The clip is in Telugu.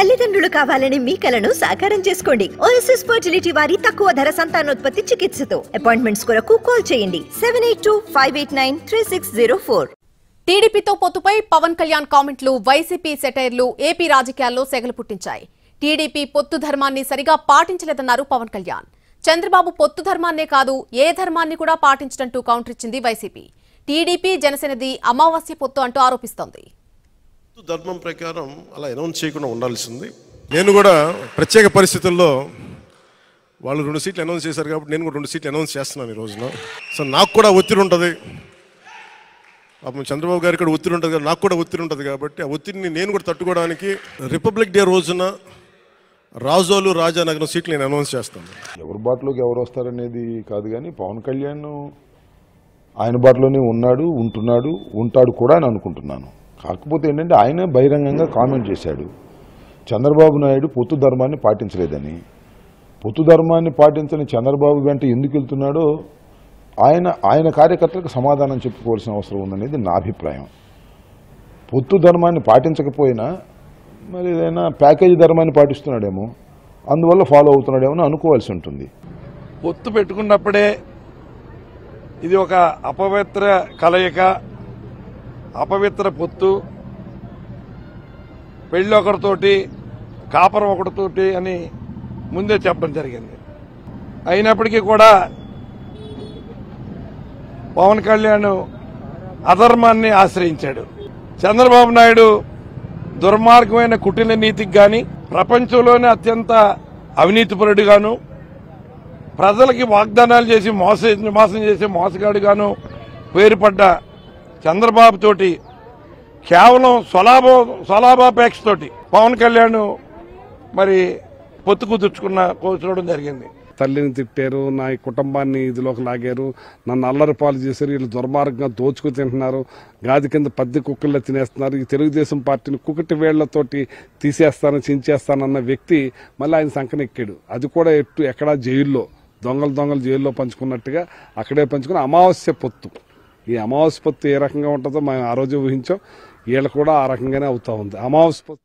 తల్లిదండ్రులు కావాలని మీ కలను సాకారం చేసుకోండి ఓఎస్ఎస్ ఫర్టిలిటీ వారి తక్కువ ధర సంతానోత్పత్తి చికిత్సతో అపాయింట్మెంట్స్ కొరకు కాల్ చేయండి seven eight two five eight nine three six zero four టీడీపీతో పొత్తుపై పవన్ కళ్యాణ్ కామెంట్లు వైసీపీ సెటైర్లు ఏపీ రాజకీయాల్లో సెగలు పుట్టించాయి టీడీపీ పొత్తు ధర్మాన్ని సరిగా పాటించలేదన్నారు పవన్ కళ్యాణ్ చంద్రబాబు పొత్తు ధర్మాన్నే కాదు ఏ ధర్మాన్ని కూడా పాటించడంటూ కౌంటర్ ఇచ్చింది వైసీపీ టీడీపీ జనసేనది అమావాస్య పొత్తు అంటూ ఆరోపిస్తోంది హిందూ ధర్మం ప్రకారం అలా అనౌన్స్ చేయకుండా ఉండాల్సింది నేను కూడా ప్రత్యేక పరిస్థితుల్లో వాళ్ళు రెండు సీట్లు అనౌన్స్ చేశారు కాబట్టి నేను కూడా రెండు సీట్లు అనౌన్స్ చేస్తున్నాను ఈ రోజున సో నాకు కూడా ఒత్తిడి ఉంటుంది పాపం చంద్రబాబు గారికి కూడా ఒత్తిడి ఉంటుంది కదా నాకు కూడా ఒత్తిడి ఉంటుంది కాబట్టి ఆ ఒత్తిడిని నేను కూడా తట్టుకోవడానికి రిపబ్లిక్ డే రోజున రాజోలు రాజానగరం సీట్లు నేను అనౌన్స్ చేస్తాను ఎవరి బాటలోకి ఎవరు వస్తారనేది కాదు కానీ పవన్ కళ్యాణ్ ఆయన బాటలోనే ఉన్నాడు ఉంటున్నాడు ఉంటాడు కూడా అని అనుకుంటున్నాను కాకపోతే ఏంటంటే ఆయన బహిరంగంగా కామెంట్ చేశాడు చంద్రబాబు నాయుడు పొత్తు ధర్మాన్ని పాటించలేదని పొత్తు ధర్మాన్ని పాటించని చంద్రబాబు వెంట ఎందుకు వెళ్తున్నాడో ఆయన ఆయన కార్యకర్తలకు సమాధానం చెప్పుకోవాల్సిన అవసరం ఉందనేది నా అభిప్రాయం పొత్తు ధర్మాన్ని పాటించకపోయినా మరి ఏదైనా ప్యాకేజీ ధర్మాన్ని పాటిస్తున్నాడేమో అందువల్ల ఫాలో అవుతున్నాడేమో అని అనుకోవాల్సి ఉంటుంది పొత్తు పెట్టుకున్నప్పుడే ఇది ఒక అపవిత్ర కలయిక అపవిత్ర పొత్తు పెళ్ళి ఒకరితోటి కాపరం ఒకటితోటి అని ముందే చెప్పడం జరిగింది అయినప్పటికీ కూడా పవన్ కళ్యాణ్ అధర్మాన్ని ఆశ్రయించాడు చంద్రబాబు నాయుడు దుర్మార్గమైన కుటిల నీతికి గాని ప్రపంచంలోనే అత్యంత అవినీతిపరుడుగాను ప్రజలకి వాగ్దానాలు చేసి మోస మోసం చేసే మోసగాడుగాను పేరుపడ్డ చంద్రబాబు తోటి కేవలం స్వలాభ స్వలాభాపేక్షతోటి పవన్ కళ్యాణ్ మరి పొత్తు కుదుర్చుకున్న కూర్చోవడం జరిగింది తల్లిని తిట్టారు నా ఈ కుటుంబాన్ని ఇదిలోకి లాగారు నన్ను అల్లరి పాలు చేశారు వీళ్ళు దుర్మార్గంగా దోచుకు తింటున్నారు గాది కింద పద్ది కుక్కల్లో తినేస్తున్నారు ఈ తెలుగుదేశం పార్టీని కుకటి వేళ్లతోటి తీసేస్తాను చించేస్తానన్న వ్యక్తి మళ్ళీ ఆయన సంకనెక్కాడు అది కూడా ఎట్టు ఎక్కడా జైల్లో దొంగలు దొంగలు జైల్లో పంచుకున్నట్టుగా అక్కడే పంచుకుని అమావాస్య పొత్తు ఈ అమావాస్య పొత్తు ఏ రకంగా ఉంటుందో మేము ఆ రోజు ఊహించాం వీళ్ళు కూడా ఆ రకంగానే అవుతా ఉంది అమావాస్య పొత్తు